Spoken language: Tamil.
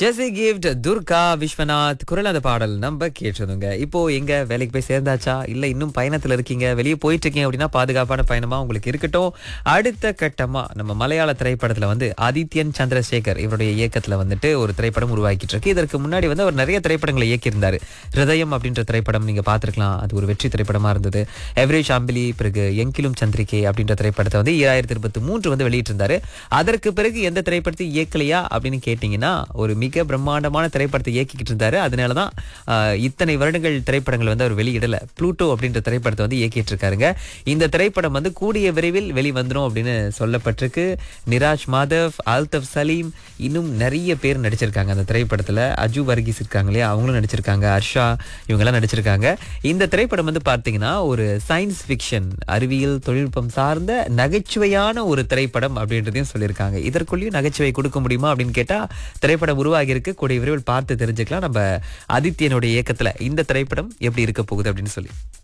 ஜெசி கிஃப்ட் துர்கா விஸ்வநாத் குரல் அந்த பாடல் நம்ம கேட்டிருந்தோங்க இப்போ எங்க வேலைக்கு போய் சேர்ந்தாச்சா இல்ல இன்னும் பயணத்துல இருக்கீங்க வெளியே போயிட்டு இருக்கீங்க அப்படின்னா பாதுகாப்பான பயணமா உங்களுக்கு இருக்கட்டும் அடுத்த கட்டமா நம்ம மலையாள திரைப்படத்துல வந்து ஆதித்யன் சந்திரசேகர் இவருடைய இயக்கத்துல வந்துட்டு ஒரு திரைப்படம் உருவாக்கிட்டு இருக்கு இதற்கு முன்னாடி வந்து அவர் நிறைய திரைப்படங்களை இயக்கியிருந்தாரு ஹிருதயம் அப்படின்ற திரைப்படம் நீங்க பார்த்திருக்கலாம் அது ஒரு வெற்றி திரைப்படமா இருந்தது எவரேஜ் அம்பிலி பிறகு எங்கிலும் சந்திரிகை அப்படின்ற திரைப்படத்தை வந்து ஈராயிரத்தி இருபத்தி மூன்று வந்து வெளியிட்டிருந்தாரு அதற்கு பிறகு எந்த திரைப்படத்தை இயக்கலையா அப்படின்னு கேட்டீங்கன்னா ஒரு மிக பிரம்மாண்டமான திரைப்படத்தை இயக்கிக்கிட்டு இருந்தாரு அதனாலதான் ஆஹ், இத்தனை வருடங்கள் திரைப்படங்கள் வந்து அவர் வெளியிடல ப்ளூட்டோ அப்படின்ற திரைப்படத்தை வந்து இயக்கிட்டு இருக்காருங்க இந்த திரைப்படம் வந்து கூடிய விரைவில் வெளிவந்துடும் அப்படின்னு சொல்லப்பட்டிருக்கு நிராஜ் மாதவ் அல்தப் சலீம் இன்னும் நிறைய பேர் நடிச்சிருக்காங்க அந்த திரைப்படத்துல அஜு வர்கீஸ் இருக்காங்க இல்லையா அவங்களும் நடிச்சிருக்காங்க ஹர்ஷா இவங்கெல்லாம் நடிச்சிருக்காங்க இந்த திரைப்படம் வந்து பார்த்தீங்கன்னா ஒரு சயின்ஸ் ஃபிக்ஷன் அறிவியல் தொழில்நுட்பம் சார்ந்த நகைச்சுவையான ஒரு திரைப்படம் அப்படின்றதையும் சொல்லியிருக்காங்க இதற்குள்ளேயும் நகைச்சுவை கொடுக்க முடியுமா அப்படின்னு கேட்டா திரைப்படம் உருவாகி இருக்கு கூடிய விரைவில் பார்த்து தெரிஞ்சுக்கலாம் நம்ம ஆதித்யனுடைய இயக்கத்துல இந்த திரைப்படம் எப்படி இருக்க போகுது அப்படின்னு சொல்லி